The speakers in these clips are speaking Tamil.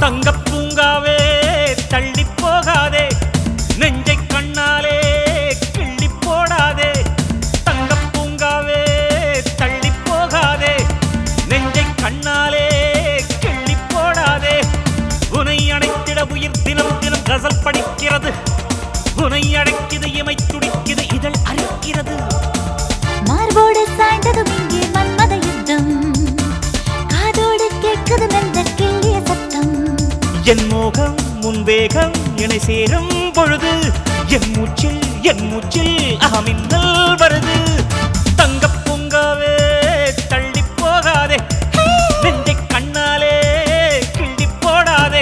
தங்கப் பூங்காவே தள்ளி போகாதே நெஞ்சை கண்ணாலே கிள்ளி போடாதே தங்கப் பூங்காவே தள்ளி போகாதே நெஞ்சை கண்ணாலே கிள்ளி போடாதே உனை அணைத்திட உயிர் தினம் தினம் கசல் படிக்கிறது உனை அடைக்குது இமை துடிக்குது இதழ் அரிக்கிறது மார்போடு சாய்ந்ததும் இங்கே மன்மத யுத்தம் காதோடு கேட்குது நல்ல கிள்ளிய சத்தம் என் மோகம் முன் வேகம் இணை சேரும் பொழுது என் மூச்சில் என் மூச்சில் அகமின்னல் வருது தங்கப் பூங்காவே தள்ளி போகாதே நெஞ்சை கண்ணாலே கிள்ளி போடாதே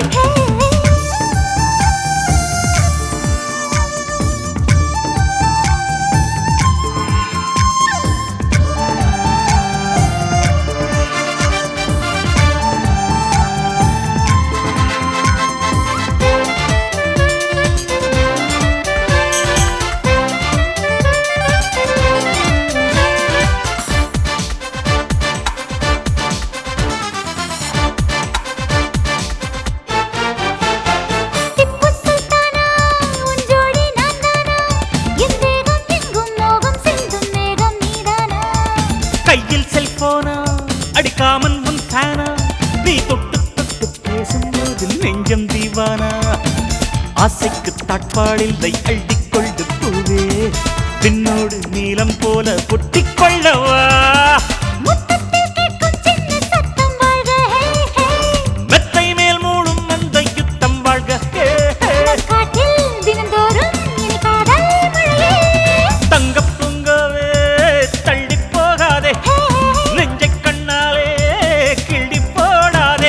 திப்பு சுல்தானா உன் ஜோடி நான் தானா என் தேகம் எங்கும் மோகம் சிந்தும் மேகம் நீதானா கையில் செல்போனா அடிக்காமன் உன் ஃபேனா நீ தொட்டு தொட்டு பேசும்போது நெஞ்சம் தீவானா ஆசைக்கு தாட்பாடில்லை அள்ளிக் கொண்டு பூவே பின்னோடு நீலம் போல ஒட்டிக் கொள்ளவா முத்தத்தில் கேட்கும் சின்ன சத்தம் வாழ்க ஹே ஹே மெத்தை மேல் மூடும் அந்த யுத்தம் வாழ்க ஹே, ஹே. காட்டில் தினந்தோறும் இனி காதல் மழையே தங்கப் பூங்காவே தள்ளி போகாதே நெஞ்சை கண்ணாலே கிள்ளி போடாதே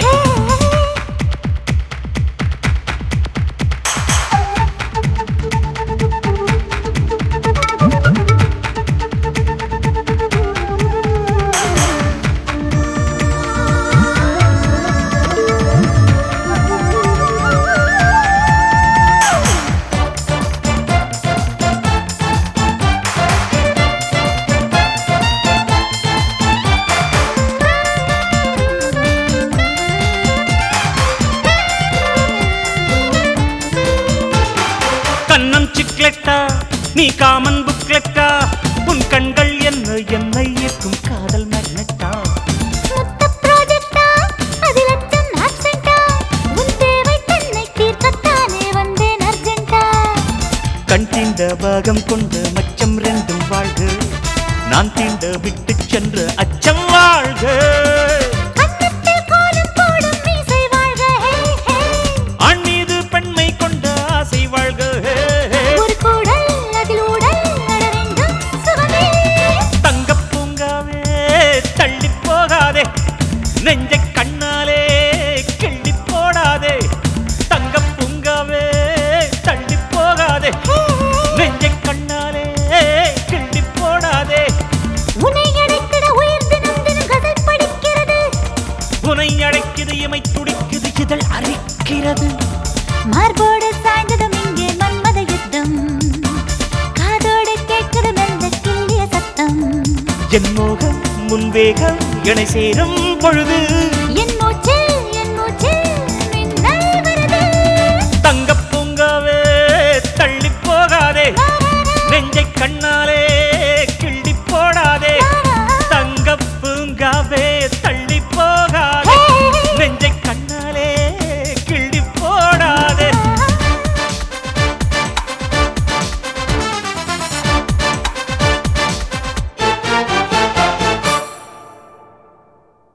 கண்ணம் சிக்லெட்டா நீ காமன் புக்லெட்டா உன் கண்கள் என்ன என்னை ஈர்க்கும் காதல் மேக்னெட்டா முத்த ப்ராஜெக்டா அதில் அச்சம் ஆப்சென்டா உன் தேவை தன்னை தீர்க்கத்தானே வந்தேன் அர்ஜென்டா கண் தீண்ட பாகம் கொண்ட மச்சம் ரெண்டும் வாழ்க நான் தீண்ட விட்டு சென்ற அச்சம் வாழ்க கன்னத்தில் கோலம் போடும் மீசை வாழ்க ஹே ஹே ஆண் மீது பெண்மை கொண்ட ஆசை வாழ்க ஹே, ஹே. ஒரு கூடல் அதில் ஊடல் நட வேண்டும் சுகமே தங்கப் பூங்காவே தள்ளி போகாதே நெஞ்சை கண்ணாலே கிள்ளி போடாதே தங்கப் பூங்காவே தள்ளி போகாதே நெஞ்சை கண்ணாலே கிள்ளி போடாதே உன்னை அடைத்திட உயிர் தினம் தினம் கதை படிக்கிறது உனை அழைக்குது இமை துடிக்குது இதழ் அரிக்கிறது மார்போடு சாய்ந்ததும் இங்கே மன்மத யுத்தம் காதோடு கேட்குது மெல்ல கிள்ளிய சத்தம் என் மோகம் முன்வேகம் இணை சேரும் பொழுது என் மூச்சில் என் மூச்சில் மின்னல் வருது தங்கப் பூங்காவே தள்ளி போகாதே நெஞ்சை கண்ணாலே